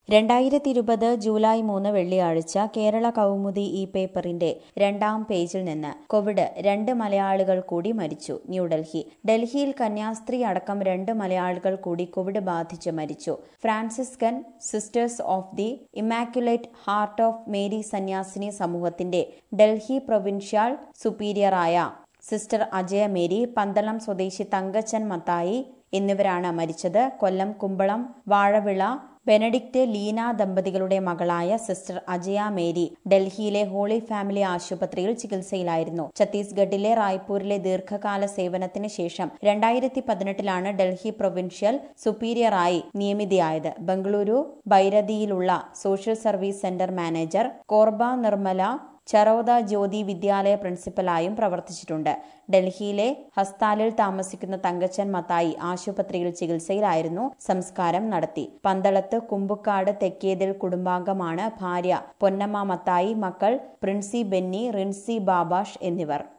രണ്ടായിരത്തി ഇരുപത് ജൂലൈ മൂന്ന് വെള്ളിയാഴ്ച കേരള കൗമുദി ഈ പേപ്പറിന്റെ രണ്ടാം പേജിൽ നിന്ന് കോവിഡ് രണ്ട് മലയാളികൾ കൂടി മരിച്ചു ന്യൂഡൽഹി ഡൽഹിയിൽ കന്യാസ്ത്രീ അടക്കം രണ്ട് മലയാളികൾ കൂടി കോവിഡ് ബാധിച്ച് മരിച്ചു Franciscan Sisters of the Immaculate Heart of Mary സന്യാസിനി സമൂഹത്തിന്റെ ഡൽഹി പ്രൊവിൻഷ്യൽ സുപ്പീരിയറായ സിസ്റ്റർ അജയ മേരി പന്തളം സ്വദേശി തങ്കച്ചൻ മത്തായി എന്നിവരാണ് മരിച്ചത് കൊല്ലം കുമ്പളം വാഴവിള ബെനഡിക്റ്റ് ലീന ദമ്പതികളുടെ മകളായ സിസ്റ്റർ അജയ മേരി ഡൽഹിയിലെ ഹോളി ഫാമിലി ആശുപത്രിയിൽ ചികിത്സയിലായിരുന്നു ഛത്തീസ്ഗഡിലെ റായ്പൂരിലെ ദീർഘകാല സേവനത്തിന് ശേഷം രണ്ടായിരത്തി പതിനെട്ടിലാണ് ഡൽഹി പ്രൊവിൻഷ്യൽ സുപ്പീരിയറായി നിയമിതയായത് ബംഗളൂരു ബൈരതിയിലുള്ള social service centre manager Korba Nirmala Charoda Jyoti Vidyalaya പ്രിൻസിപ്പലായും പ്രവർത്തിച്ചിട്ടുണ്ട് ഡൽഹിയിലെ ഹസ്താലിൽ താമസിക്കുന്ന തങ്കച്ചൻ മത്തായി ആശുപത്രിയിൽ ചികിത്സയിലായിരുന്നു സംസ്കാരം നടത്തി പന്തളത്ത് കുമ്പുക്കാട് തെക്കേതിൽ കുടുംബാംഗമാണ് ഭാര്യ പൊന്നമ്മ മത്തായി മക്കൾ പ്രിൻസി ബെന്നി റിൻസി ബാബാഷ് എന്നിവർ